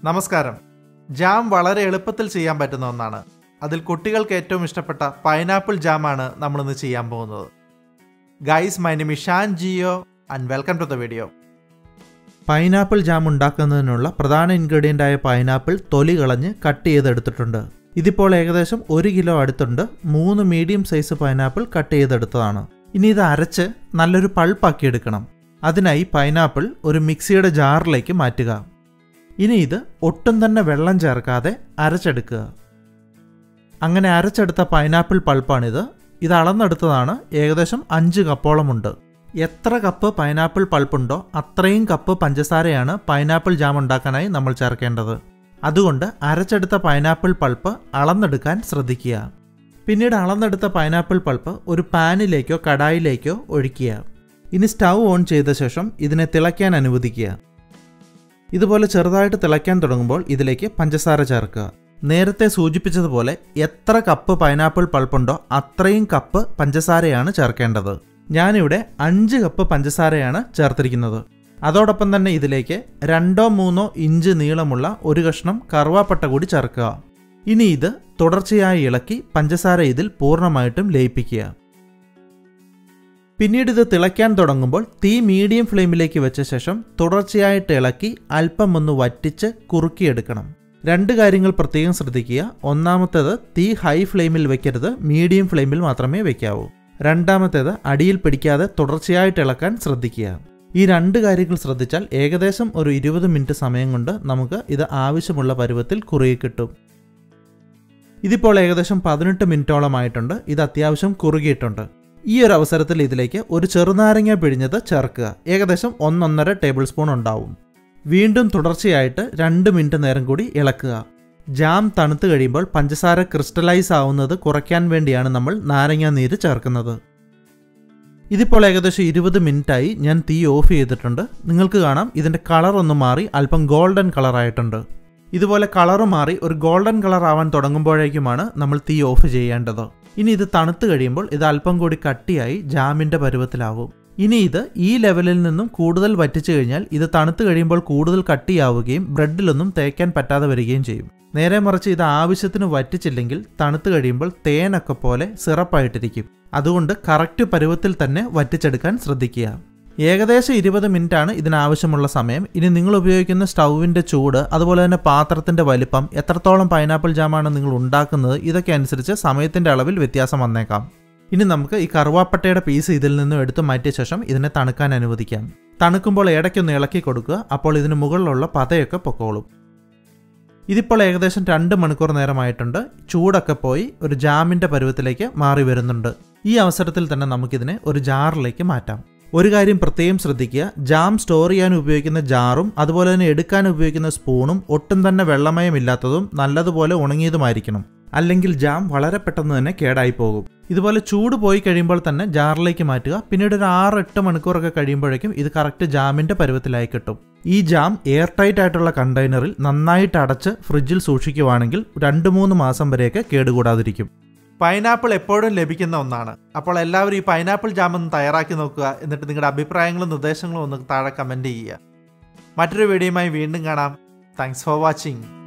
നമസ്കാരം ജാം വളരെ എളുപ്പത്തിൽ ചെയ്യാൻ പറ്റുന്ന ഒന്നാണ് അതിൽ കുട്ടികൾക്ക് ഏറ്റവും ഇഷ്ടപ്പെട്ട പൈനാപ്പിൾ ജാമാണ് നമ്മളിന്ന് ചെയ്യാൻ പോകുന്നത് guys my name Shan Jio and welcome to the video pineapple jam ഉണ്ടാക്കുന്നതിനുള്ള പ്രധാന ഇൻഗ്രീഡിയൻ്റ് ആയ പൈനാപ്പിൾ തൊലി കളഞ്ഞ് കട്ട് ചെയ്തെടുത്തിട്ടുണ്ട് ഇതിപ്പോൾ ഏകദേശം ഒരു കിലോ അടുത്തുണ്ട് മൂന്ന് മീഡിയം സൈസ് പൈനാപ്പിൾ കട്ട് ചെയ്തെടുത്തതാണ് ഇനി ഇത് അരച്ച് നല്ലൊരു പൾപ്പാക്കി എടുക്കണം അതിനായി പൈനാപ്പിൾ ഒരു മിക്സിയുടെ ജാറിലേക്ക് മാറ്റുക ഇനി ഇത് ഒട്ടും തന്നെ വെള്ളം ചേർക്കാതെ അരച്ചെടുക്കുക അങ്ങനെ അരച്ചെടുത്ത പൈനാപ്പിൾ പൾപ്പാണിത് ഇത് അളന്നെടുത്തതാണ് ഏകദേശം അഞ്ച് കപ്പോളമുണ്ട് എത്ര കപ്പ് പൈനാപ്പിൾ പൾപ്പുണ്ടോ അത്രയും കപ്പ് പഞ്ചസാരയാണ് പൈനാപ്പിൾ ജാം ഉണ്ടാക്കാനായി നമ്മൾ ചേർക്കേണ്ടത് അതുകൊണ്ട് അരച്ചെടുത്ത പൈനാപ്പിൾ പൾപ്പ് അളന്നെടുക്കാൻ ശ്രദ്ധിക്കുക പിന്നീട് അളന്നെടുത്ത പൈനാപ്പിൾ പൾപ്പ് ഒരു പാനിലേക്കോ കടായിലേക്കോ ഒഴിക്കുക ഇനി സ്റ്റൗ ഓൺ ചെയ്ത ശേഷം ഇതിനെ തിളയ്ക്കാൻ അനുവദിക്കുക ഇതുപോലെ ചെറുതായിട്ട് തിളയ്ക്കാൻ തുടങ്ങുമ്പോൾ ഇതിലേക്ക് പഞ്ചസാര ചേർക്കുക നേരത്തെ സൂചിപ്പിച്ചതുപോലെ എത്ര കപ്പ് പൈനാപ്പിൾ പൾപ്പുണ്ടോ അത്രയും കപ്പ് പഞ്ചസാരയാണ് ചേർക്കേണ്ടത് ഞാനിവിടെ അഞ്ച് കപ്പ് പഞ്ചസാരയാണ് ചേർത്തിരിക്കുന്നത് അതോടൊപ്പം തന്നെ ഇതിലേക്ക് രണ്ടോ മൂന്നോ ഇഞ്ച് നീളമുള്ള ഒരു കഷ്ണം കറുവാപ്പട്ട കൂടി ചേർക്കുക ഇനി ഇത് തുടർച്ചയായി ഇളക്കി പഞ്ചസാര ഇതിൽ പൂർണ്ണമായിട്ടും ലയിപ്പിക്കുക പിന്നീട് ഇത് തിളയ്ക്കാൻ തുടങ്ങുമ്പോൾ തീ മീഡിയം ഫ്ലെയിമിലേക്ക് വെച്ച ശേഷം തുടർച്ചയായിട്ട് ഇളക്കി അല്പം ഒന്ന് വറ്റിച്ച് കുറുക്കിയെടുക്കണം രണ്ട് കാര്യങ്ങൾ പ്രത്യേകം ശ്രദ്ധിക്കുക ഒന്നാമത്തേത് തീ ഹൈ ഫ്ലെയിമിൽ വെക്കരുത് മീഡിയം ഫ്ലെയിമിൽ മാത്രമേ വെക്കാവൂ രണ്ടാമത്തേത് അടിയിൽ പിടിക്കാതെ തുടർച്ചയായിട്ട് ഇളക്കാൻ ശ്രദ്ധിക്കുക ഈ രണ്ട് കാര്യങ്ങൾ ശ്രദ്ധിച്ചാൽ ഏകദേശം ഒരു ഇരുപത് മിനിറ്റ് സമയം കൊണ്ട് നമുക്ക് ഇത് ആവശ്യമുള്ള പരുവത്തിൽ കുറുകി കിട്ടും ഇതിപ്പോൾ ഏകദേശം പതിനെട്ട് മിനിറ്റോളമായിട്ടുണ്ട് ഇത് അത്യാവശ്യം കുറുകിയിട്ടുണ്ട് ഈ ഒരു അവസരത്തിൽ ഇതിലേക്ക് ഒരു ചെറുനാരങ്ങ പിഴിഞ്ഞത് ചേർക്കുക ഏകദേശം ഒന്നൊന്നര ടേബിൾ സ്പൂൺ ഉണ്ടാവും വീണ്ടും തുടർച്ചയായിട്ട് രണ്ട് മിനിറ്റ് നേരം കൂടി ഇളക്കുക ജാം തണുത്ത് കഴിയുമ്പോൾ പഞ്ചസാര ക്രിസ്റ്റലൈസ് ആവുന്നത് കുറയ്ക്കാൻ വേണ്ടിയാണ് നമ്മൾ നാരങ്ങ നീര് ചേർക്കുന്നത് ഇതിപ്പോൾ ഏകദേശം ഇരുപത് മിനിറ്റായി ഞാൻ തീ ഓഫ് ചെയ്തിട്ടുണ്ട് നിങ്ങൾക്ക് കാണാം ഇതിൻ്റെ കളർ ഒന്ന് മാറി അല്പം ഗോൾഡൻ കളർ ആയിട്ടുണ്ട് ഇതുപോലെ കളർ മാറി ഒരു ഗോൾഡൻ കളർ ആവാൻ തുടങ്ങുമ്പോഴേക്കുമാണ് നമ്മൾ തീ ഓഫ് ചെയ്യേണ്ടത് ഇനി ഇത് തണുത്ത് കഴിയുമ്പോൾ ഇത് അല്പം കൂടി കട്ടിയായി ജാമിൻ്റെ പരുവത്തിലാവും ഇനി ഇത് ഈ ലെവലിൽ നിന്നും കൂടുതൽ വറ്റിച്ചു കഴിഞ്ഞാൽ ഇത് തണുത്ത് കഴിയുമ്പോൾ കൂടുതൽ കട്ടിയാവുകയും ബ്രെഡിലൊന്നും തേക്കാൻ പറ്റാതെ വരികയും ചെയ്യും നേരെ മറിച്ച് ഇത് ആവശ്യത്തിന് വറ്റിച്ചില്ലെങ്കിൽ തണുത്ത് കഴിയുമ്പോൾ തേനൊക്കെ പോലെ സിറപ്പായിട്ടിരിക്കും അതുകൊണ്ട് കറക്റ്റ് പരുവത്തിൽ തന്നെ വറ്റിച്ചെടുക്കാൻ ശ്രദ്ധിക്കുക ഏകദേശം ഇരുപത് ആണ് ഇതിനാവശ്യമുള്ള സമയം ഇനി നിങ്ങൾ ഉപയോഗിക്കുന്ന സ്റ്റൗവിൻ്റെ ചൂട് അതുപോലെ തന്നെ പാത്രത്തിൻ്റെ വലിപ്പം എത്രത്തോളം പൈനാപ്പിൾ ജാമാണ് നിങ്ങൾ ഉണ്ടാക്കുന്നത് ഇതൊക്കെ അനുസരിച്ച് സമയത്തിൻ്റെ അളവിൽ വ്യത്യാസം വന്നേക്കാം ഇനി നമുക്ക് ഈ കറുവാപ്പട്ടയുടെ പീസ് ഇതിൽ നിന്നും എടുത്തു മാറ്റിയ ശേഷം ഇതിനെ തണുക്കാൻ അനുവദിക്കാം തണുക്കുമ്പോൾ ഇടയ്ക്കൊന്ന് ഇളക്കി കൊടുക്കുക അപ്പോൾ ഇതിന് മുകളിലുള്ള പതയൊക്കെ പൊക്കോളും ഇതിപ്പോൾ ഏകദേശം രണ്ട് മണിക്കൂർ നേരമായിട്ടുണ്ട് ചൂടൊക്കെ പോയി ഒരു ജാമിൻ്റെ പരുവത്തിലേക്ക് മാറി വരുന്നുണ്ട് ഈ അവസരത്തിൽ തന്നെ നമുക്കിതിനെ ഒരു ജാറിലേക്ക് മാറ്റാം ഒരു കാര്യം പ്രത്യേകം ശ്രദ്ധിക്കുക ജാം സ്റ്റോർ ചെയ്യാൻ ഉപയോഗിക്കുന്ന ജാറും അതുപോലെ തന്നെ എടുക്കാൻ ഉപയോഗിക്കുന്ന സ്പൂണും ഒട്ടും തന്നെ വെള്ളമയമില്ലാത്തതും നല്ലതുപോലെ ഉണങ്ങിയതുമായിരിക്കണം അല്ലെങ്കിൽ ജാം വളരെ പെട്ടെന്ന് തന്നെ കേടായി പോകും ഇതുപോലെ ചൂട് പോയി കഴിയുമ്പോൾ തന്നെ ജാറിലേക്ക് മാറ്റുക പിന്നീട് ഒരു ആറ് എട്ട് മണിക്കൂറൊക്കെ കഴിയുമ്പോഴേക്കും ഇത് കറക്റ്റ് ജാമിൻ്റെ പരുവത്തിലായി കിട്ടും ഈ ജാം എയർ ടൈറ്റ് ആയിട്ടുള്ള കണ്ടെയ്നറിൽ നന്നായിട്ട് അടച്ച് ഫ്രിഡ്ജിൽ സൂക്ഷിക്കുവാണെങ്കിൽ രണ്ട് മൂന്ന് മാസം വരെയൊക്കെ കേടുകൂടാതിരിക്കും പൈനാപ്പിൾ എപ്പോഴും ലഭിക്കുന്ന ഒന്നാണ് അപ്പോൾ എല്ലാവരും ഈ പൈനാപ്പിൾ ജാം ഒന്ന് തയ്യാറാക്കി നോക്കുക എന്നിട്ട് നിങ്ങളുടെ അഭിപ്രായങ്ങളും നിർദ്ദേശങ്ങളും ഒന്ന് താഴെ കമൻറ്റ് ചെയ്യുക മറ്റൊരു വീഡിയോയുമായി വീണ്ടും കാണാം താങ്ക്സ് ഫോർ വാച്ചിങ്